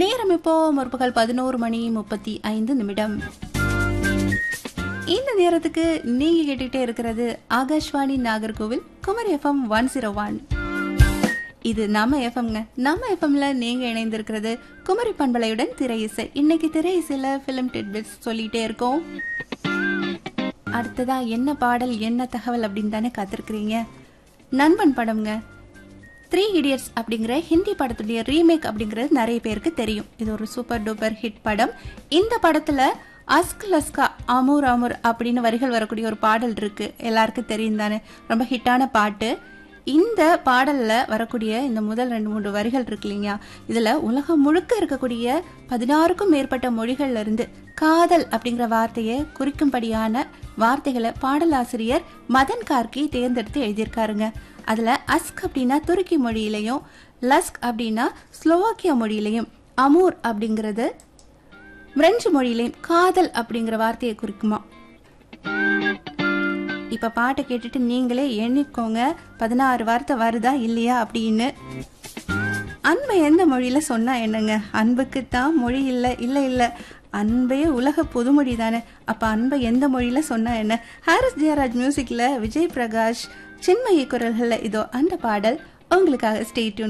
நேரம் இப்போ முற்பகல் பதினோரு மணி முப்பத்தி ஐந்து நிமிடம் இந்த நேரத்துக்கு நீங்க கேட்டுக்கிட்டே இருக்கிறது Akashvani Nagercoil Kumari FM one zero one இது நம்ம எஃப்எம்ங்க நம்ம எஃப்எம்ல நீங்க இணைந்திருக்கிறது குமரி பண்பலையுடன் திரை இசை இன்னைக்கு திரை இசையில பிலிம் டிட்பிட்ஸ் சொல்லிட்டே இருக்கோம் அடுத்ததா என்ன பாடல் என்ன தகவல் அப்படின்னு தானே காத்திருக்கிறீங்க நண்பன் படம்ங்க த்ரீ இடியட்ஸ் அப்படிங்கிற ஹிந்தி படத்துடைய ரீமேக் அப்படிங்கிறது நிறைய பேருக்கு தெரியும் இது ஒரு சூப்பர் டூப்பர் ஹிட் படம் இந்த படத்துல அஸ்க் லஸ்கா அமூர் அமூர் அப்படின்னு வரிகள் வரக்கூடிய ஒரு பாடல் இருக்கு எல்லாருக்கும் தெரியும் தானே ரொம்ப ஹிட்டான பாட்டு இந்த பாடல்ல வரக்கூடிய இந்த முதல் ரெண்டு மூன்று வரிகள் இருக்கு இல்லைங்களா இதுல உலகம் முழுக்க இருக்கக்கூடிய பதினாறுக்கும் மேற்பட்ட மொழிகள்ல இருந்து காதல் அப்படிங்கிற வார்த்தையை குறிக்கும்படியான வார்த்தைகளை பாடலாசிரியர் மதன் கார்கி தேர்ந்தெடுத்து எழுதியிருக்காருங்க அதுல அஸ்க் அப்படின்னா துருக்கி மொழியிலையும் லஸ்க் அப்படின்னா ஸ்லோவாக்கியா மொழியிலையும் அமூர் அப்படிங்கிறது பிரெஞ்சு மொழியிலையும் காதல் அப்படிங்கிற வார்த்தையை குறிக்குமா இப்ப பாட்டை கேட்டுட்டு நீங்களே எண்ணிக்கோங்க பதினாறு வார்த்தை வருதா இல்லையா அப்படின்னு அன்பை எந்த மொழியில சொன்னா என்னங்க அன்புக்கு தான் மொழி இல்லை இல்லை இல்லை அன்பே உலக பொதுமொழி தானே அப்ப அன்பை எந்த மொழியில சொன்னா என்ன ஹாரிஸ் ஜெயராஜ் மியூசிக்ல விஜய் பிரகாஷ் சின்மயி குரல்கள்ல இதோ அந்த பாடல் உங்களுக்காக ஸ்டேட்யூன்